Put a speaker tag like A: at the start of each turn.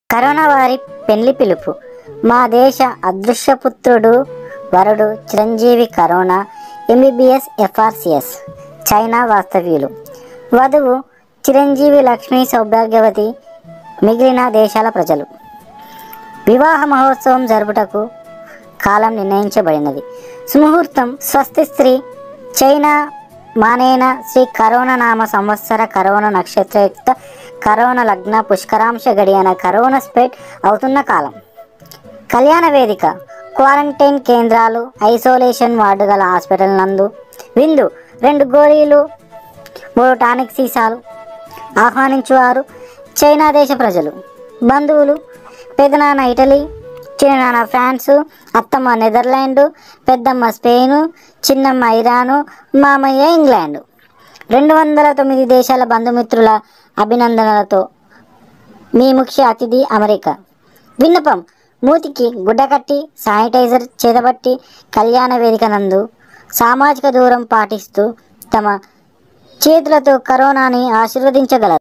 A: corona వారి పెళ్లి పిలుపు మా దేశ అదృశ్యపుత్రుడు వరుడు చిరంజీవి కరోనా ఎంబీబీఎస్ ఎఫ్ఆర్సిఎస్ చైనా వాస్తవ్యులు వధువు చిరంజీవి లక్ష్మీ సౌభాగ్యవతి మిగిలిన దేశాల ప్రజలు వివాహ మహోత్సవం జరుపుటకు కాలం నిర్ణయించబడినది సుముహూర్తం స్వస్తి స్త్రీ చైనా మానేన శ్రీ కరోన నామ సంవత్సర కరోన నక్షత్రయుక్త కరోన లగ్న పుష్కరాంశ గడియన కరోన స్ప్రెడ్ అవుతున్న కాలం కళ్యాణ వేదిక క్వారంటైన్ కేంద్రాలు ఐసోలేషన్ వార్డు గల హాస్పిటల్ నందు విందు రెండు గోళీలు మూడు టానిక్ సీసాలు ఆహ్వానించువారు చైనా దేశ ప్రజలు బంధువులు పెదనాన్న ఇటలీ చిన్ననాన్న ఫ్రాన్సు అత్తమ్మ నెదర్లాండు పెద్దమ్మ స్పెయిన్ చిన్నమ్మ ఇరాను మామయ్య ఇంగ్లాండు రెండు వందల తొమ్మిది దేశాల బంధుమిత్రుల అభినందనలతో మీ ముఖ్య అతిథి అమెరికా విన్నపం మూతికి గుడ్డ కట్టి శానిటైజర్ చేతబట్టి కళ్యాణ వేదిక నందు సామాజిక దూరం పాటిస్తూ తమ చేతులతో కరోనాని ఆశీర్వదించగలరు